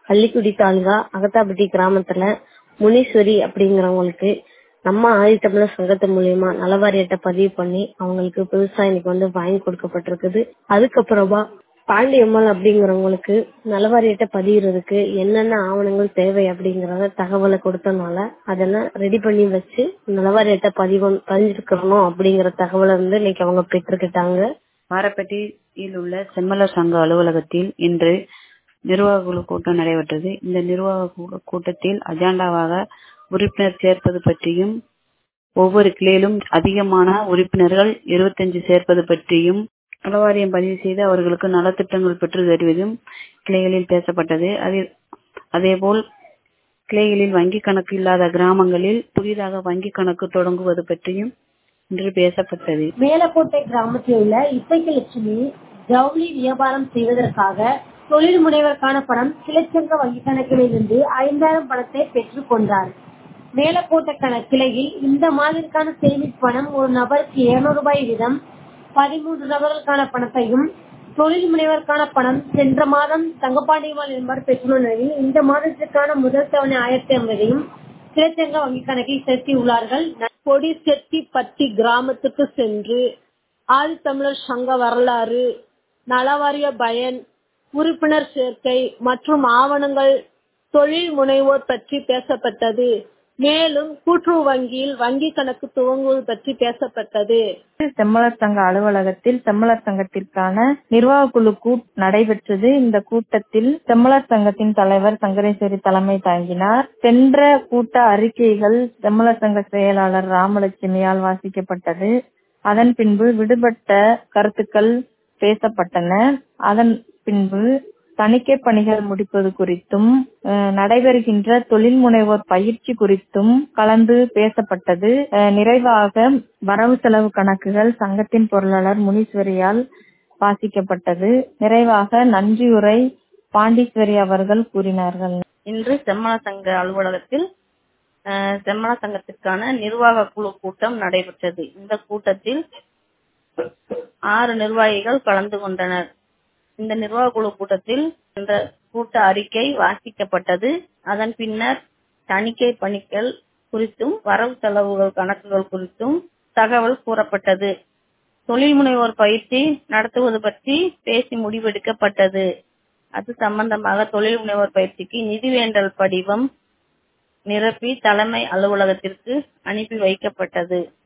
கள்ளிக்குடி தாலுகா அகத்தாப்பட்டி கிராமத்துல முனீஸ்வரி அப்படிங்கிறவங்களுக்கு நம்ம ஆதித்தமிழர் சங்கத்து மூலியமா நலவாரியத்தை பதிவு பண்ணி அவங்களுக்கு புதுசா இன்னைக்கு வந்து வாங்கி கொடுக்கப்பட்டிருக்குது அதுக்கப்புறமா பாண்டியம்மாள் அப்படிங்கிறவங்களுக்கு நலவாரியத்தை பதிகிறதுக்கு என்னென்ன ஆவணங்கள் தேவை அப்படிங்கறத தகவலை கொடுத்தனால அதெல்லாம் ரெடி பண்ணி வச்சு நலவாரியத்தை பதிவு பதிஞ்சிருக்கணும் அப்படிங்கிற தகவலை வந்து இன்னைக்கு அவங்க பெற்றுக்கிட்டாங்க மாரப்பட்டியில் உள்ள செம்மலர் சங்க அலுவலகத்தில் இன்று நிர்வாக குழு கூட்டம் நடைபெற்றது இந்த நிர்வாக கூ- கூட்டத்தில் அஜெண்டாவாக உறுப்பினர் சேர்ப்பது பற்றியும் ஒவ்வொரு கிளையிலும் அதிகமான உறுப்பினர்கள் 25 சேர்ப்பது பற்றியும் நலவாரியம் பதிவு செய்து அவர்களுக்கு நலத்திட்டங்கள் பெற்று தருவதும் கிளைகளில் பேசப்பட்டது அதே- அதேபோல் கிளைகளில் வங்கி கணக்கு இல்லாத கிராமங்களில் புதிதாக வங்கி கணக்கு தொடங்குவது பற்றியும் இன்று பேசப்பட்டது மேலக்கோட்டை கிராமத்தில் உள்ள இசைக்கு லட்சுமி ஜவுளி வியாபாரம் செய்வதற்காக தொழில் முனைவருக்கான பணம் கிளைச்சங்க வங்கி கணக்கில் இருந்து ஐந்தாயிரம் பணத்தை பெற்றுக் கொண்டார் மேலக்கோட்டை கண கிளையில் இந்த மாதிரிக்கான சேமிப்பு பணம் ஒரு நபருக்கு 200 ரூபாய் வீதம் பதிமூன்று நபர்களுக்கான பணத்தையும் தொழில் முனைவருக்கான பணம் சென்ற மாதம் தங்கப்பாண்டியம்மாள் என்பவர் பெற்றுள்ள நிலையில் இந்த மாதத்திற்கான முதல் தவணை ஆயிரத்தி ஐம்பதையும் கிளைச்சங்க வங்கி கணக்கில் செலுத்தியுள்ளார்கள் கொடி செட்டிப்பட்டி கிராமத்துக்கு சென்று ஆதித்தமிழர் சங்க வரலாறு நலவாரிய பயன் உறுப்பினர் சேர்க்கை மற்றும் ஆவணங்கள் தொழில் முனைவோர் பற்றி பேசப்பட்டது மேலும் கூட்டுறவு வங்கியில் வங்கி கணக்கு துவங்குவது பற்றி பேசப்பட்டது செம்மலர் சங்க அலுவலகத்தில் செம்மலர் சங்கத்திற்கான நிர்வாக குழு கூட் நடைபெற்றது இந்த கூட்டத்தில் செம்மலர் சங்கத்தின் தலைவர் சங்கரேஸ்வரி தலைமை தாங்கினார் சென்ற கூட்ட அறிக்கைகள் செம்மலர் சங்க செயலாளர் ராமலட்சுமியால் வாசிக்கப்பட்டது அதன் பின்பு விடுபட்ட கருத்துக்கள் பேசப்பட்டன அதன் பின்பு தணிக்கை பணிகள் முடிப்பது குறித்தும் அஹ், நடைபெறுகின்ற தொழில் முனைவோர் பயிற்சி குறித்தும் கலந்து பேசப்பட்டது அஹ், நிறைவாக வரவு செலவு கணக்குகள் சங்கத்தின் பொருளாளர் முனீஸ்வரியால் வாசிக்கப்பட்டது நிறைவாக நன்றியுரை பாண்டீஸ்வரி அவர்கள் கூறினார்கள் இன்று செம்மல சங்க அலுவலகத்தில் அஹ், செம்மல சங்கத்திற்கான நிர்வாக குழு கூட்டம் நடைபெற்றது இந்த கூட்டத்தில் ஆறு நிர்வாகிகள் கலந்து கொண்டனர் இந்த நிர்வாக குழு கூட்டத்தில் இந்த கூட்ட அறிக்கை வாசிக்கப்பட்டது அதன் பின்னர் தணிக்கை பணிகள் குறித்தும் வரவு செலவுகள் கணக்குகள் குறித்தும் தகவல் கூறப்பட்டது தொழில் முனைவோர் பயிற்சி நடத்துவது பற்றி பேசி முடிவெடுக்கப்பட்டது அது சம்பந்தமாக தொழில் முனைவோர் பயிற்சிக்கு நிதி வேண்டல் படிவம் நிரப்பி தலைமை அலுவலகத்திற்கு அனுப்பி வைக்கப்பட்டது